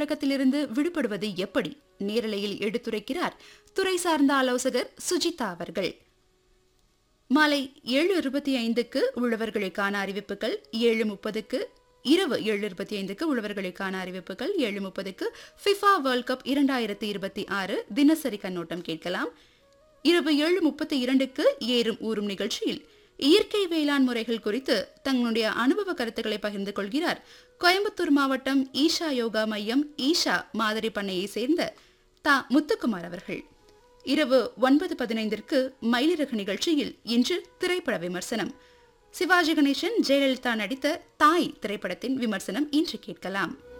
பழக்கத்திலிருந்து விடுபடுவது எப்படி நேரலையில் எடுத்துரைக்கிறார் துறை சார்ந்த ஆலோசகர் சுஜிதா அவர்கள் மாலை ஏழு இருபத்தி ஐந்துக்கு உழவர்களுக்கான அறிவிப்புகள் ஏழு முப்பதுக்கு இரவு ஏழு இருபத்தி ஐந்துக்கு உழவர்களுக்கான அறிவிப்புகள் ஏழு முப்பதுக்கு ஃபிஃபா வேர்ல்ட் கப் இரண்டாயிரத்தி இருபத்தி ஆறு தினசரி கண்ணோட்டம் கேட்கலாம் இரவு ஏழு முப்பத்தி இரண்டுக்கு ஏறும் ஊறும் நிகழ்ச்சியில் இயற்கை வேளாண் முறைகள் குறித்து தங்களுடைய அனுபவ கருத்துக்களை பகிர்ந்து கொள்கிறார் கோயம்புத்தூர் மாவட்டம் ஈஷா யோகா மையம் ஈஷா மாதிரி பண்ணையை சேர்ந்த தா முத்துக்குமார் அவர்கள் இரவு ஒன்பது பதினைந்திற்கு மயிலிறகு நிகழ்ச்சியில் இன்று திரைப்பட விமர்சனம் சிவாஜி கணேசன் ஜெயலலிதா நடித்த தாய் திரைப்படத்தின் விமர்சனம் இன்று கேட்கலாம்